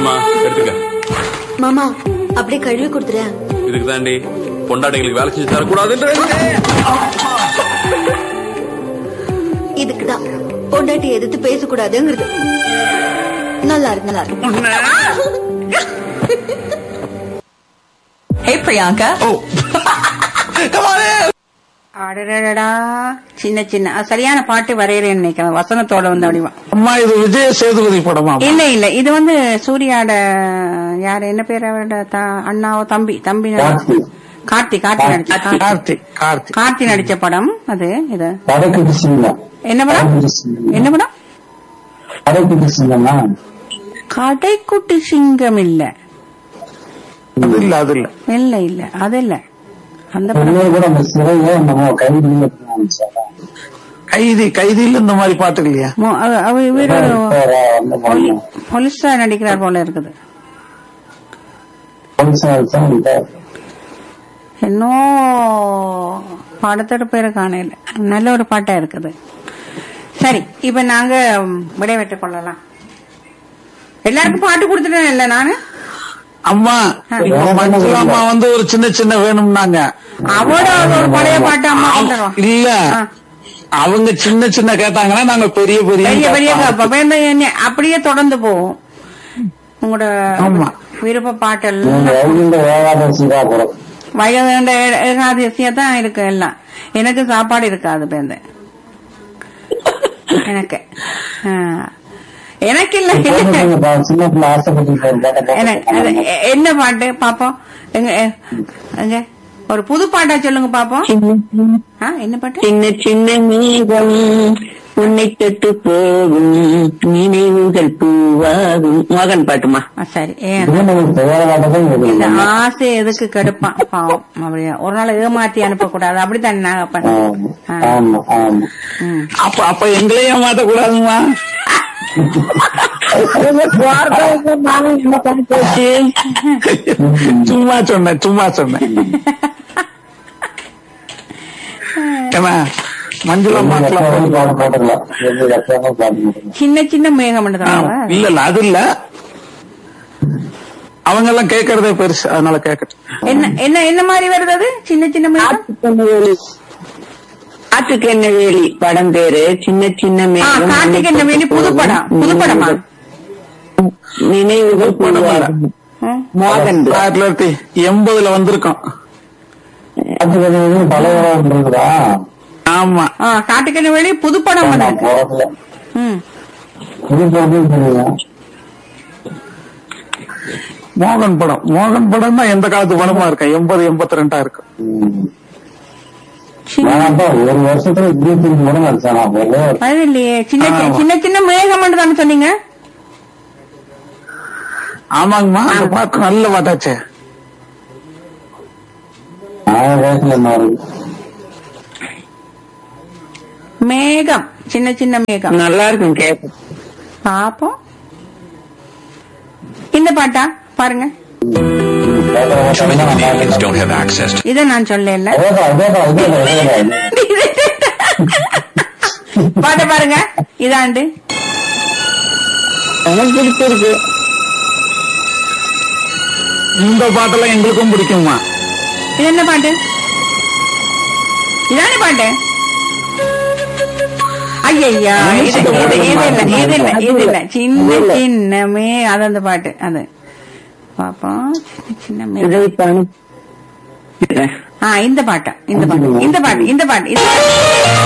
இந்தாம்மா எடுத்துக்க மாமா அப்படியே கழுவி கொடுத்துறேன் இதுக்கு தாண்டி பொண்டாட்டிகளுக்கு வேலை செஞ்சு தரக்கூடாதுன்ற இதுக்குதான் பொண்டாட்டி எதிர்த்து பேசக்கூடாதுங்கிறது நல்லா இருக்கு நல்லா இருக்கு Hey Priyanka. அடடடா சின்ன சின்ன அது சரியான பாட்டு வரையறேன்னு நினைக்கிறேன் வசனத்தோட வந்து அப்படிவா அம்மா இது விஜய சேதுபதி படமா இல்ல இல்ல இது வந்து சூர்யாட யாரு என்ன பேர் அவரோட த- அண்ணாவோ தம்பி தம்பி நடிச்ச- கார்த்தி கார்த்தி நடிச்ச கார்த்தி. கார்த்தி கார்த்தி கார்த்தி நடிச்ச படம் அது இது வடக்கு சிங்கம் என்ன படம் என்ன படம் வடக்கு சிங்கம்னா கடைக்குட்டி சிங்கம் இல்ல அது இல்ல அது இல்ல இல்ல இல்ல அது இல்ல அந்த படம் இன்னொரு கூட அந்த சிறையோ நம்ம கைது கைதி கைதியில் இந்த மாதிரி பாட்டு இல்லையா மோ- அவ- அவ இவரு அந்த போலி- போலீஸா நடிக்கிறார் போல இருக்குது இன்னும் பாடத்தோட பேரு காணையில நல்ல ஒரு பாட்டா இருக்குது சரி இப்ப நாங்க விடைபெற்றுக் கொள்ளலாம் எல்லாருக்கும் பாட்டு கொடுத்துட்டேன் இல்ல நானு அம்மா இப்ப மஞ்சள் அம்மா வந்து ஒரு சின்ன சின்ன வேணும்னாங்க அவட ஒரு பழைய பாட்டு அம்மா கொண்டுருவோம் இல்ல ஆ. அவங்க சின்ன சின்ன கேட்டாங்கன்னா நாங்க பெரிய பெரிய பெரிய பெரிய கேட்போம். அப்ப வேണ്ട, என்ன- அப்படியே தொடர்ந்து போவோம் உங்களோட ஆமா. விருப்ப பாட்டல் ஏகாதசிதாபுரம் வயது ஏகாதசியா தான் இருக்கு எல்லாம் எனக்கு சாப்பாடு இருக்காது பேருந்து எனக்கு ஆ. எனக்கு இல்ல சின்ன பிள்ளை ஆசைப்பட்டு எனக்கு- அது எ- என்ன பாட்டு பாப்போம் எங்க எ- எங்க ஒரு புது பாட்டா சொல்லுங்க பாப்போம் ஆ, என்ன பாட்டு சின்ன சின்ன மேகம் உன்னை தொட்டு போகும் நினைவுகள் பூவாகும் மகன் பாட்டுமா ஆ, சரி ஏன் இந்த ஆசை எதுக்கு கெடுப்பான் பாவம் அப்படியா ஒரு நாள் ஏமாத்தி அனுப்ப கூடாது அப்படித்தான் நாகப்பன் ஆ. ஆமா ஆமா ம். அப்ப அப்ப எங்களையும் மாத்த கூடாதுமா சும்மா சொன்னேன் சும்மா சொன்னேன் ஏன்னா மஞ்சள் அம்மாக்கெல்லாம் போட்டு பாட போட்டுக்கலாம் எப்படி லட்சமா பாட்டு சின்ன சின்ன மேகம் ஆ, இல்ல இல்ல அது இல்ல அவங்க எல்லாம் கேக்குறதே பெருசு அதனால கேக்கட்டும் என்ன என்ன என்ன மாதிரி வருது அது சின்ன சின்ன மேகம் காற்றுக்கு என்ன வேலி படம் பேரு சின்ன சின்ன ஆ, மேகம் கார்த்திக் என்ன வேண்டி புது படம் புது படமா நினைவுகள் படம் இல்ல. பூவாகும் ஆ. மோகன் ஆயிரத்தி தொள்ளாயிரத்தி எண்பதுல வந்திருக்கோம் பழைய இருக்குதா ஆமா ஆ, காட்டுக்கண்ண வேலி புது படம் வந்திருக்கு போறதுல ம். இது போறது மோகன் படம் மோகன் படம் தான் எந்த காலத்து படமா இருக்கும் எண்பது எண்பத்தி ரெண்டா இருக்கும் சின்ன- நான் ஒரு வருஷத்துல இருபத்தி அஞ்சு படம் நடிச்சானா போல அது இல்லையே சின்ன சின்ன- ஆமா. சின்ன சின்ன மேகம் தானே சொன்னீங்க ஆமாங்கம்மா அந்த பாட்டு நல்ல பாட்டாச்சே ஆயிரம் வயசுல என்ன வருது மேகம் சின்ன சின்ன மேகம் நல்லா இருக்கும் கேட்க பாப்போம் இந்த பாட்டா பாருங்க Terminal aliens don't have access to இத நான் சொல்ல அதேதான் அதேதான் அதேதான் அதேதான் பாட்ட பாருங்க இதாண்டு எனக்கு பிடிச்சிருக்கு இந்த பாட்டெல்லாம் எங்களுக்கும் பிடிக்குமா இது என்ன பாட்டு இதானே பாட்டு ஐயா இது இது இது இல்ல இது இல்ல இது இல்ல சின்ன சின்னமே அது அந்த பாட்டு அது பாப்போம் சின்ன சின்ன மே- இதை இப்ப அனுப்பி ஆ இந்த பாட்டா இந்த பாட்டு இந்த பாட்டு இந்த பாட்டு இந்த பாட்டு